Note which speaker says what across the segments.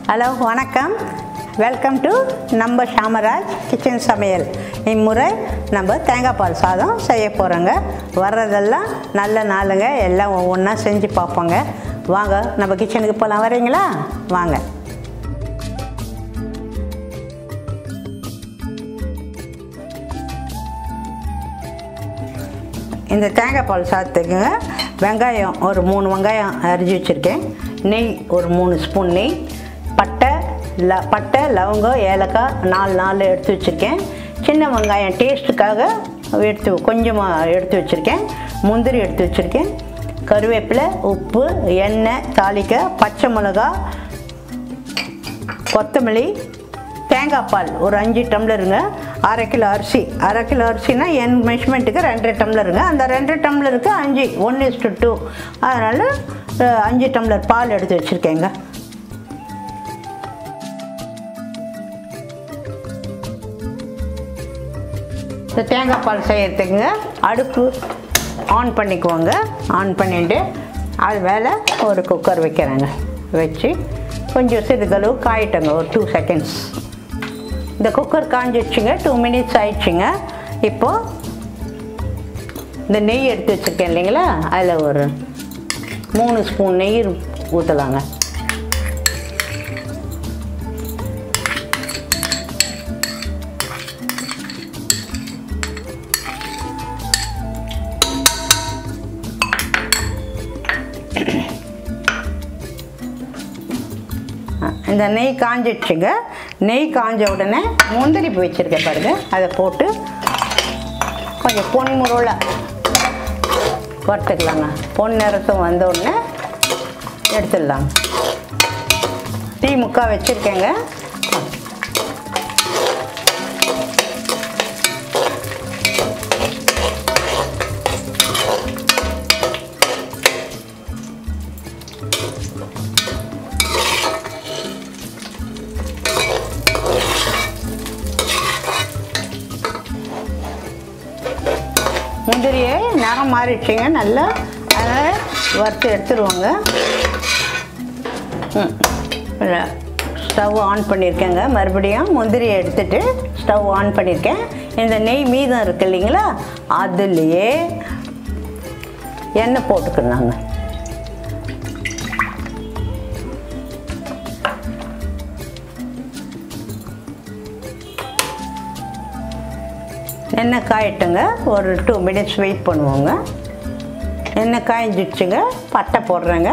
Speaker 1: Hello வணக்கம் welcome to நம்ம ஷாமராஜ் kitchen சமையல் இம்முறை நம்ம தேங்காய் பால் சாதம் செய்ய போகிறோங்க வர்றதெல்லாம் நல்ல நாளுங்க எல்லாம் ஒவ்வொன்றா செஞ்சு பார்ப்போங்க வாங்க நம்ம கிச்சனுக்கு போகலாம் வரீங்களா வாங்க இந்த தேங்காய் பால் சாதத்துக்குங்க வெங்காயம் ஒரு மூணு வெங்காயம் அரிஞ்சு வச்சுருக்கேன் நெய் ஒரு மூணு ஸ்பூன் நெய் பட்டை ல பட்டை லவங்கம் ஏலக்காய் நாலு நாலு எடுத்து வச்சுருக்கேன் சின்ன வெங்காயம் டேஸ்ட்டுக்காக எடுத்து கொஞ்சமாக எடுத்து வச்சுருக்கேன் முந்திரி எடுத்து வச்சுருக்கேன் கருவேப்பிலை உப்பு எண்ணெய் தாளிக்க பச்சை மிளகா கொத்தமல்லி தேங்காய் பால் ஒரு அஞ்சு டம்ளருங்க அரை கிலோ அரிசி அரை கிலோ அரிசினா என் மெஷர்மெண்ட்டுக்கு ரெண்டரை டம்ளருங்க அந்த ரெண்டரை டம்ளருக்கு அஞ்சு ஒன் இஸ்டு டூ அதனால் அஹ், அஞ்சு டம்ளர் பால் எடுத்து வச்சுருக்கேங்க இந்த தேங்காய் பால் செய்யறதுக்குங்க அடுப்பு ஆன் பண்ணிக்குவோங்க ஆன் பண்ணிட்டு அது மேலே ஒரு குக்கர் வைக்கிறேங்க வச்சு கொஞ்சம் சிறிதளவு காயிட்டங்க ஒரு டூ செகண்ட்ஸ் இந்த குக்கர் காஞ்சிடுச்சுங்க டூ மினிட்ஸ் ஆயிடுச்சுங்க இப்போது இந்த நெய் எடுத்து வச்சுருக்கேன் இல்லைங்களா அதில் ஒரு மூணு ஸ்பூன் நெய் ஊற்றலாங்க இந்த நெய் காஞ்சிடுச்சுங்க நெய் காஞ்ச உடனே முந்திரி வச்சுருக்கேன் பாருங்க அதை போட்டு கொஞ்சம் பொன்முருளை வறுத்துக்கலாங்க பொன் நிறத்தும் வந்த உடனே எடுத்துடலாங்க டீ முக்கா வச்சுருக்கேங்க முந்திரியை நிறம் மாறிடுச்சுங்க நல்லா அதனால் வறுத்து எடுத்துருவாங்க ம் ஸ்டவ் ஆன் பண்ணியிருக்கேங்க மறுபடியும் முந்திரியை எடுத்துட்டு ஸ்டவ் ஆன் பண்ணியிருக்கேன் இந்த நெய் மீதம் இருக்கு இல்லைங்களா அதுலேயே எண்ணெய் போட்டுக்கணுங்க எண்ணெய் காயட்டுங்க ஒரு டூ மினிட்ஸ் வெயிட் பண்ணுவோங்க எண்ணெய் காய்ஞ்சிடுச்சுங்க பட்டை போடுறேங்க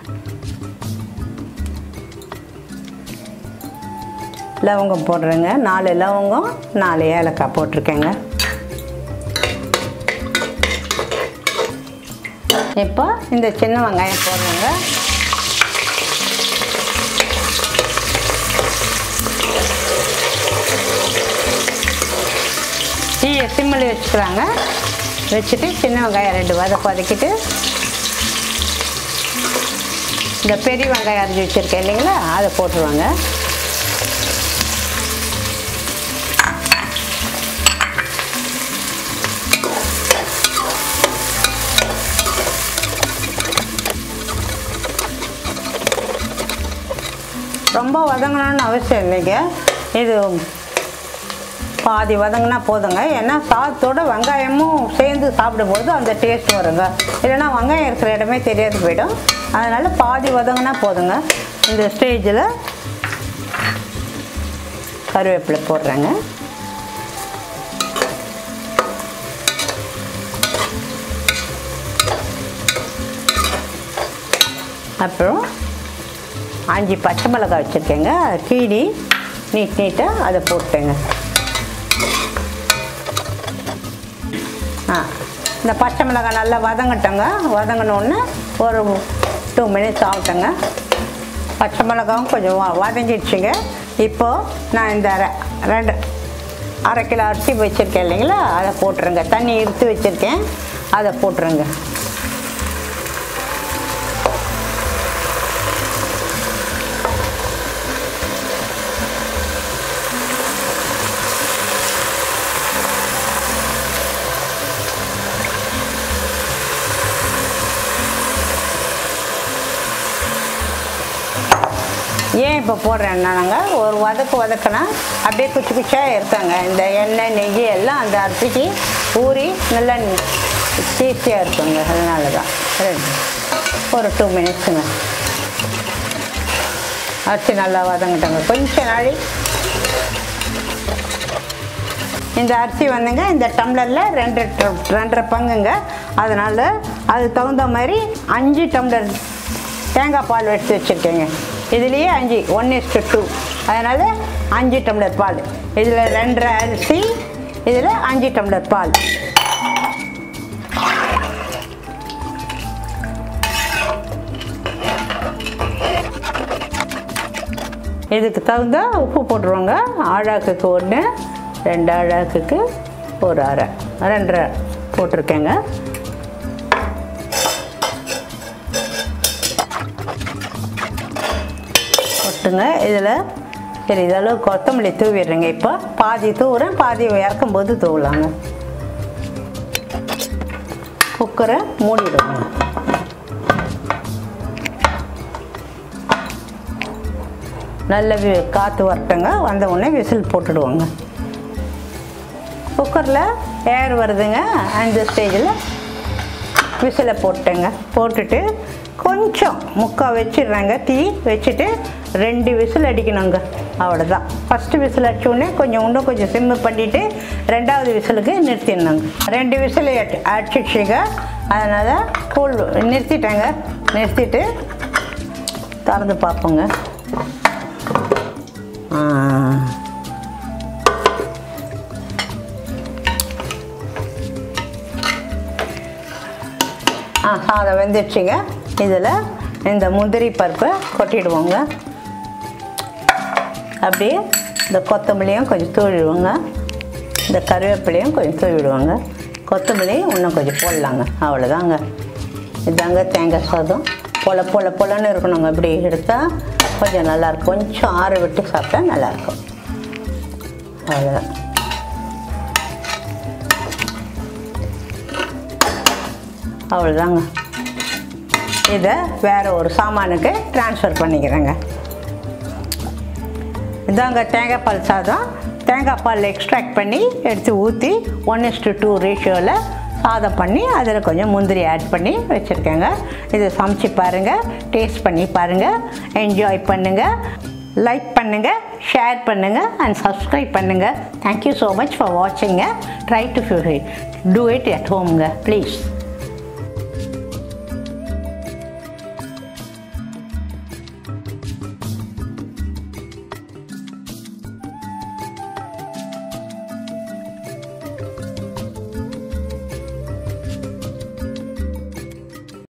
Speaker 1: லவங்கம் போடுறேங்க நாலு லவங்கம் நாலு ஏலக்காய் போட்டிருக்கேங்க இப்போ இந்த சின்ன வெங்காயம் போடுறேங்க டீயை சிம்மில் வச்சுக்கிறாங்க வச்சுட்டு சின்ன வெங்காயம் ரெண்டு வதக்கு வதக்கிட்டு இந்த பெரிய வெங்காயம் அரிஞ்சு வச்சுருக்கேன் இல்லைங்களா அதை போட்டுருவாங்க ரொம்ப வதங்கணும்னு அவசியம் இல்லைங்க இது பாதி வதங்கினா போதுங்க ஏன்னா சாதத்தோட வெங்காயமும் சேர்ந்து சாப்பிடும்போது அந்த டேஸ்ட் வருங்க இல்லைன்னா வெங்காயம் இருக்கிற இடமே தெரியாது போயிடும் அதனால் பாதி வதங்கினா போதுங்க இந்த ஸ்டேஜில் கருவேப்பிலை போடுறேங்க அப்புறம் அஞ்சு பச்சை மிளகாய் வச்சுருக்கேங்க கீரி நீட் நீட்டாக அதை போட்டேங்க ஆ இந்த பச்சை மிளகாய் நல்லா வதங்கட்டங்க வதங்கினோடனே ஒரு டூ மினிட்ஸ் ஆகட்டுங்க பச்சை மிளகாவும் கொஞ்சம் வ- வதங்கிடுச்சுங்க இப்போது நான் இந்த ரெ- ரெண்டு அரை கிலோ அரிசி வச்சுருக்கேன் இல்லைங்களா அதை போட்டுருங்க தண்ணி எடுத்து வச்சுருக்கேன் அதை போட்டுருங்க ஏன் இப்போ போடுறேன் என்னன்னாங்க ஒரு வதக்கு வதக்குனா அப்படியே குச்சி குச்சியாக இருக்காங்க இந்த எண்ணெய் நெய் எல்லாம் அந்த அரிசிக்கு ஊறி நல்லா டேஸ்டியாக இருக்குங்க அதனால தான் சரி. ஒரு டூ மினிட்ஸுங்க அரிசி நல்லா வதங்கிட்டாங்க கொஞ்சம் நாளி இந்த அரிசி வந்துங்க இந்த டம்ளரில் ரெண்டு ட- ரெண்டரை பங்குங்க அதனால் அது தகுந்த மாதிரி அஞ்சு டம்ளர் தேங்காய் பால் எடுத்து வச்சுருக்கேங்க இதுலேயே அஞ்சு ஒன் இஸ்டு டூ அதனால் அஞ்சு டம்ளர் பால் இதில் ரெண்டரை அரிசி இதில் அஞ்சு டம்ளர் பால் இதுக்கு தகுந்த உப்பு போட்டுருவோங்க ஆழாக்குக்கு ஒன்று ரெண்டு ஆழாக்குக்கு ஒரு அரை ரெண்டரை போட்டிருக்கேங்க போட்டுங்க இதில் சரி இதளவு கொத்தமல்லி தூவிடுறேங்க இப்போ பாதி தூவுறேன் பாதி இறக்கும்போது தூவலாங்க குக்கரை மூடிடுவோங்க நல்ல வி காற்று வரட்டுங்க வந்த உடனே விசில் போட்டுடுவோங்க குக்கரில் ஏர் வருதுங்க அந்த ஸ்டேஜில் விசிலை போட்டேங்க போட்டுட்டு கொஞ்சம் முக்கால் வச்சிடுறேங்க தீ வச்சுட்டு ரெண்டு விசில் அடிக்கணுங்க அவ்வளோதான் ஃபஸ்ட்டு விசில் அடிச்ச உடனே கொஞ்சம் இன்னும் கொஞ்சம் சிம்மு பண்ணிவிட்டு ரெண்டாவது விசிலுக்கு நிறுத்திடணுங்க ரெண்டு விசில் அடிச்சிடுச்சுங்க அதனால் கூழ் நிறுத்திட்டேங்க நிறுத்திட்டு திறந்து பார்ப்போங்க ஆ. ஆ சாதம் வெந்துடுச்சுங்க இதில் இந்த முந்திரி பருப்பை கொட்டிடுவோங்க அப்படியே இந்த கொத்தமல்லியும் கொஞ்சம் தூவிடுவோங்க இந்த கருவேப்பிலையும் கொஞ்சம் தூவிடுவோங்க கொத்தமல்லி இன்னும் கொஞ்சம் போடலாங்க அவ்வளோதாங்க இதாங்க தேங்காய் சாதம் பொல பொல பொலன்னு இருக்கணுங்க இப்படி எடுத்தால் கொஞ்சம் நல்லாயிருக்கும் கொஞ்சம் ஆற விட்டு சாப்பிட்டா நல்லாயிருக்கும் அவ்வளோதான் அவ்வளோதாங்க இதை வேறு ஒரு சாமானுக்கு ட்ரான்ஸ்ஃபர் பண்ணிக்கிறேங்க இதாங்க தேங்காய் பால் சாதம் தேங்காய் பால் எக்ஸ்ட்ராக்ட் பண்ணி எடுத்து ஊற்றி ஒன் இஸ்டு டூ ரேஷியோவில் சாதம் பண்ணி அதில் கொஞ்சம் முந்திரி ஆட் பண்ணி வச்சுருக்கேங்க இதை சமைச்சு பாருங்கள் டேஸ்ட் பண்ணி பாருங்கள் என்ஜாய் பண்ணுங்கள் லைக் பண்ணுங்கள் ஷேர் பண்ணுங்கள் அண்ட் சப்ஸ்கிரைப் பண்ணுங்கள் தேங்க்யூ ஸோ மச் ஃபார் வாட்சிங்க try to do it at ஹோம்ங்க ப்ளீஸ்